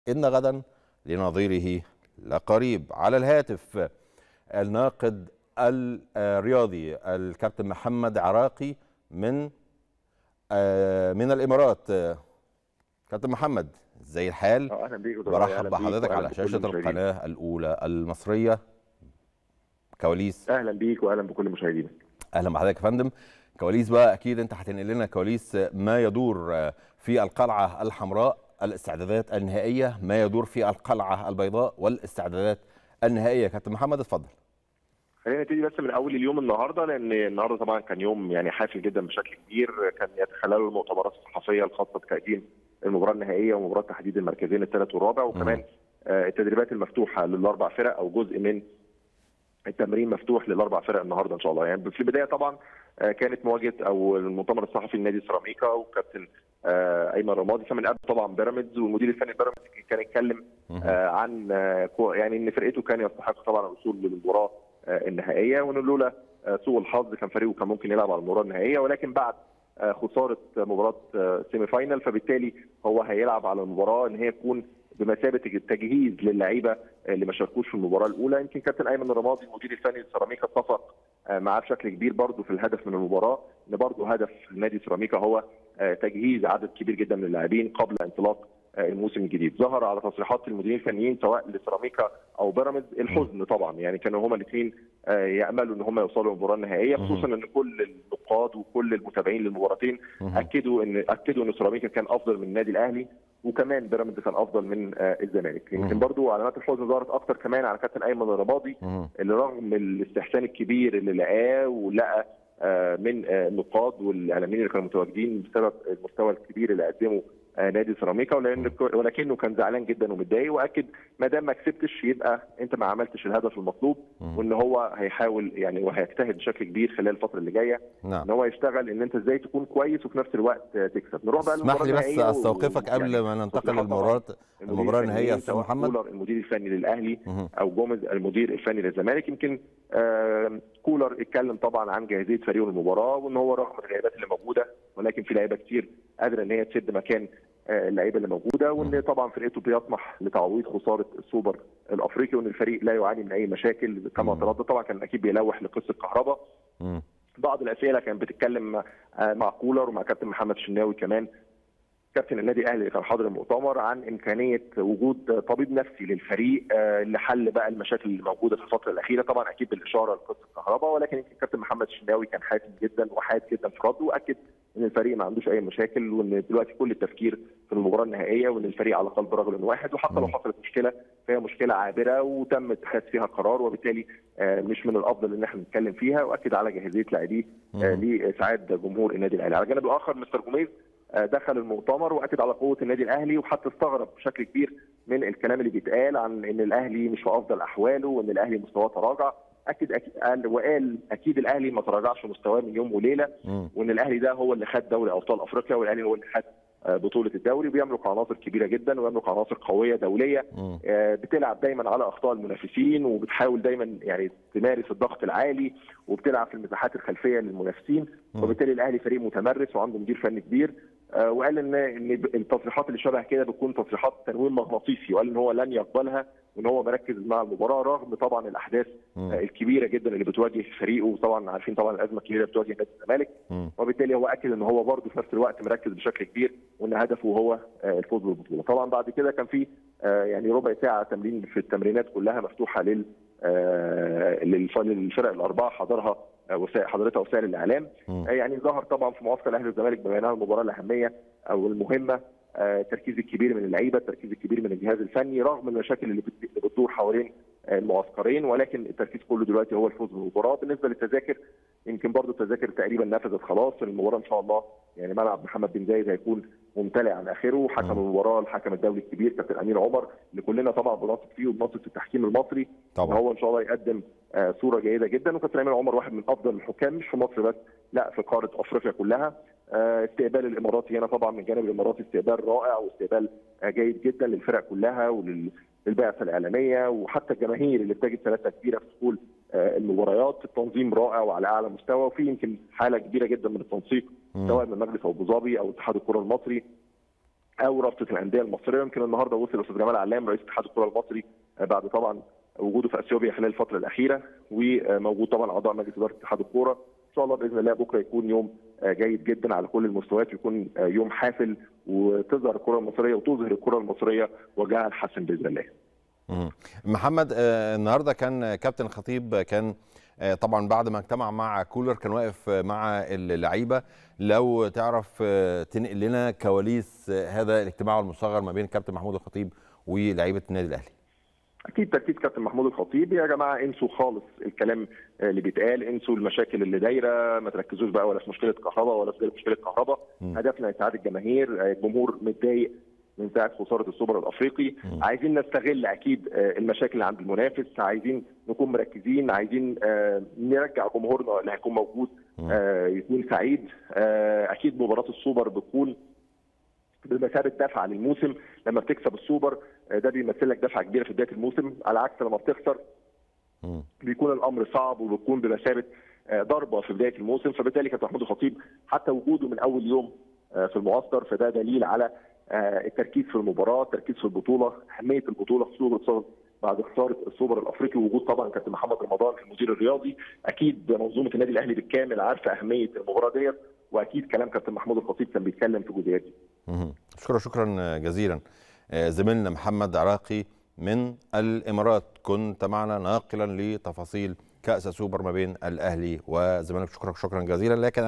إن غدا لنظيره لقريب على الهاتف الناقد الرياضي الكابتن محمد عراقي من من الامارات كابتن محمد ازي الحال اهلا بيك برحب بحضرتك على شاشه القناه الاولى المصريه كواليس اهلا بيك واهلا بكل مشاهدينا اهلا بحضرتك يا فندم كواليس بقى اكيد انت هتنقل لنا كواليس ما يدور في القلعه الحمراء الاستعدادات النهائيه ما يدور في القلعه البيضاء والاستعدادات النهائيه كابتن محمد اتفضل خلينا نبتدي بس من اول اليوم النهارده لان النهارده طبعا كان يوم يعني حافل جدا بشكل كبير كان يتخلله المؤتمرات الصحفيه الخاصه بتقديم المباراه النهائيه ومباراه تحديد المركزين الثالث والرابع وكمان آه التدريبات المفتوحه للاربع فرق او جزء من التمرين مفتوح للاربع فرق النهارده ان شاء الله يعني في البدايه طبعا آه كانت مواجهه او المؤتمر الصحفي لنادي سيراميكا وكابتن آه ايمن رمادي كان من قبل طبعا بيراميدز والمدير الفني بيراميدز كان يتكلم آه عن يعني ان فرقته كان يستحق طبعا الوصول للمباراه النهائيه وان لولا سوء الحظ كان فريقه كان ممكن يلعب على المباراه النهائيه ولكن بعد خساره مباراه سيمي فاينل فبالتالي هو هيلعب على المباراه ان هي تكون بمثابه التجهيز للعيبه اللي ما شاركوش في المباراه الاولى يمكن كابتن ايمن الرمادي المدير الفني لسيراميكا اتفق معاه بشكل كبير برضه في الهدف من المباراه ان برضه هدف نادي سيراميكا هو تجهيز عدد كبير جدا من اللاعبين قبل انطلاق الموسم الجديد ظهر على تصريحات المديرين الفنيين سواء لسيراميكا او بيراميدز الحزن طبعا يعني كانوا هما الاثنين ياملوا ان هم يوصلوا للمباراه النهائيه خصوصا ان كل النقاد وكل المتابعين للمباراتين اكدوا ان اكدوا ان سيراميكا كان افضل من النادي الاهلي وكمان بيراميدز كان افضل من الزمالك يمكن برضو علامات الحزن ظهرت اكتر كمان على كابتن ايمن الرمادي اللي رغم الاستحسان الكبير اللي لقاه ولقى من النقاد والاعلاميين اللي كانوا متواجدين بسبب المستوى الكبير اللي قدمه نادي سيراميكا ولان ولكنه كان زعلان جدا ومتضايق واكد ما دام ما كسبتش يبقى انت ما عملتش الهدف المطلوب وان هو هيحاول يعني وهيجتهد بشكل كبير خلال الفتره اللي جايه نعم. ان هو يشتغل ان انت ازاي تكون كويس وفي نفس الوقت تكسب نروح بقى اسمح لي بس استوقفك قبل ما ننتقل للمباراه المباراه النهائيه استاذ محمد المدير الفني للاهلي او جوميز المدير الفني للزمالك يمكن آه كولر اتكلم طبعا عن جاهزيه فريقه للمباراه وان هو رغم الغيابات اللي موجوده ولكن في لعيبه كتير قادره ان هي تسد مكان اللعيبه اللي موجوده وان طبعا فرقته بيطمح لتعويض خساره السوبر الافريقي وان الفريق لا يعاني من اي مشاكل كما تردد طبعا كان اكيد بيلوح لقصه كهرباء بعض الاسئله كانت بتتكلم مع كولر ومع كابتن محمد الشناوي كمان كابتن النادي الاهلي اللي كان حاضر المؤتمر عن امكانيه وجود طبيب نفسي للفريق لحل بقى المشاكل اللي موجوده في الفتره الاخيره طبعا اكيد بالاشاره لقصه الكهرباء ولكن يمكن كابتن محمد الشناوي كان حاسم جدا وحاد جدا في رده واكد ان الفريق ما عندوش اي مشاكل وان دلوقتي كل التفكير في المباراه النهائيه وان الفريق على قلب رجل واحد وحتى لو حصلت مشكله فهي مشكله عابره وتم اتخاذ فيها قرار وبالتالي مش من الافضل ان احنا نتكلم فيها واكد على جاهزيه لاعبيه لاسعاد جمهور النادي الاهلي على الجانب الاخر مستر جوميز دخل المؤتمر واكد على قوه النادي الاهلي وحتى استغرب بشكل كبير من الكلام اللي بيتقال عن ان الاهلي مش في افضل احواله وان الاهلي مستواه تراجع اكد اكيد قال وقال اكيد الاهلي ما تراجعش مستواه من يوم وليله وان الاهلي ده هو اللي خد دوري ابطال افريقيا والاهلي هو اللي خد بطوله الدوري بيملك عناصر كبيره جدا ويملك عناصر قويه دوليه بتلعب دايما على اخطاء المنافسين وبتحاول دايما يعني تمارس الضغط العالي وبتلعب في المساحات الخلفيه للمنافسين وبالتالي الاهلي فريق متمرس وعنده مدير فني كبير وقال ان ان التصريحات اللي شبه كده بتكون تصريحات تنويم مغناطيسي وقال ان هو لن يقبلها وان هو مركز مع المباراه رغم طبعا الاحداث م. الكبيره جدا اللي بتواجه فريقه وطبعا عارفين طبعا الازمه الكبيره اللي بتواجه نادي الزمالك وبالتالي هو اكد ان هو برضه في نفس الوقت مركز بشكل كبير وان هدفه هو الفوز بالبطوله طبعا بعد كده كان في يعني ربع ساعه تمرين في التمرينات كلها مفتوحه لل للفرق الاربعه حضرها وسائل حضرتها وسائل الاعلام م. يعني ظهر طبعا في معسكر الاهلي والزمالك بما انها المباراه الاهميه او المهمه التركيز الكبير من اللعيبه التركيز الكبير من الجهاز الفني رغم المشاكل اللي بتدور حوالين المعسكرين ولكن التركيز كله دلوقتي هو الفوز بالمباراه بالنسبه للتذاكر يمكن برضو التذاكر تقريبا نفذت خلاص المباراه ان شاء الله يعني ملعب محمد بن زايد هيكون ممتلئ عن اخره حكم المباراه الحكم الدولي الكبير كابتن امير عمر اللي كلنا طبعا بنثق فيه وبنثق في التحكيم المصري طبعا هو ان شاء الله يقدم آه صوره جيده جدا وكابتن امير عمر واحد من افضل الحكام مش في مصر بس لا في قاره افريقيا كلها آه استقبال الاماراتي هنا طبعا من جانب الاماراتي استقبال رائع واستقبال آه جيد جدا للفرق كلها وللبعثه الاعلاميه وحتى الجماهير اللي بتجد ثلاثه كبيره في دخول المباريات التنظيم رائع وعلى اعلى مستوى وفي يمكن حاله كبيره جدا من التنسيق سواء من مجلس ابو ظبي او اتحاد الكره المصري او رابطه الانديه المصريه يمكن النهارده وصل الاستاذ جمال علام رئيس اتحاد الكره المصري بعد طبعا وجوده في اثيوبيا خلال الفتره الاخيره وموجود طبعا اعضاء مجلس اداره اتحاد الكوره ان شاء الله باذن الله بكره يكون يوم جيد جدا على كل المستويات ويكون يوم حافل وتظهر الكره المصريه وتظهر الكره المصريه وجهها الحسن باذن الله. محمد النهارده كان كابتن خطيب كان طبعا بعد ما اجتمع مع كولر كان واقف مع اللعيبه لو تعرف تنقل لنا كواليس هذا الاجتماع المصغر ما بين كابتن محمود الخطيب ولاعيبه النادي الاهلي. اكيد تركيز كابتن محمود الخطيب يا جماعه انسوا خالص الكلام اللي بيتقال انسوا المشاكل اللي دايره ما تركزوش بقى ولا في مشكله كهرباء ولا في مشكله كهرباء هدفنا اسعاد الجماهير الجمهور متضايق من ساعه خساره السوبر الافريقي م. عايزين نستغل اكيد المشاكل اللي عند المنافس عايزين نكون مركزين عايزين نرجع جمهورنا اللي هيكون موجود يكون سعيد اكيد مباراه السوبر بتكون بمثابه دفعه للموسم لما بتكسب السوبر ده بيمثل لك دفعه كبيره في بدايه الموسم على عكس لما بتخسر بيكون الامر صعب وبتكون بمثابه ضربه في بدايه الموسم فبالتالي كابتن محمود الخطيب حتى وجوده من اول يوم في المعسكر فده دليل على التركيز في المباراه، التركيز في البطوله، اهميه البطوله خصوصا بعد خساره السوبر الافريقي ووجود طبعا كابتن محمد رمضان المدير الرياضي، اكيد منظومه النادي الاهلي بالكامل عارفه اهميه المباراه ديت واكيد كلام كابتن محمود الخطيب كان بيتكلم في الجزئيات دي. شكرا شكرا جزيلا زميلنا محمد عراقي من الامارات كنت معنا ناقلا لتفاصيل كاس سوبر ما بين الاهلي والزمالك شكرا شكرا جزيلا لكن